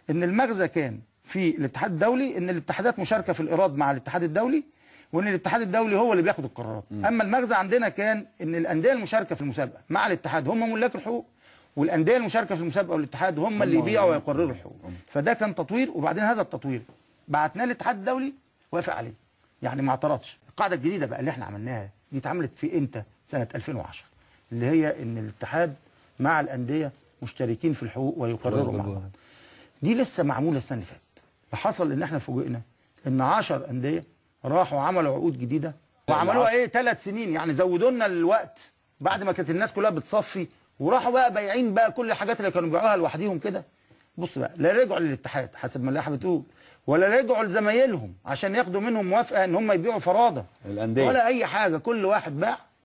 ان المغزى كان في الاتحاد الدولي ان الاتحادات مشاركه في الايراد مع الاتحاد الدولي وان الاتحاد الدولي هو اللي بياخد القرارات اما المغزى عندنا كان ان الانديه المشاركه في المسابقه مع الاتحاد هم ملاك الحقوق والانديه المشاركه في المسابقه والاتحاد هم اللي يبيعوا ويقرروا الحقوق فده كان تطوير وبعدين هذا التطوير بعتناه للاتحاد الدولي وافق عليه يعني ما اعترضش القاعده الجديده بقى اللي احنا عملناها دي اتعملت في امتى سنه 2010 اللي هي ان الاتحاد مع الانديه مشتركين في الحقوق ويقرروا مع بعض دي لسه معموله السنه اللي فاتت فحصل ان احنا فوجئنا ان 10 انديه راحوا عملوا عقود جديده وعملوها ايه ثلاث سنين يعني زودوا لنا الوقت بعد ما كانت الناس كلها بتصفي وراحوا بقى بايعين بقى كل الحاجات اللي كانوا بيبيعوها لوحديهم كده بص بقى لا رجعوا للاتحاد حسب ما اللائحه بتقول ولا رجعوا لزمايلهم عشان ياخدوا منهم موافقه ان هم يبيعوا فرادة الأندية. ولا اي حاجه كل واحد باع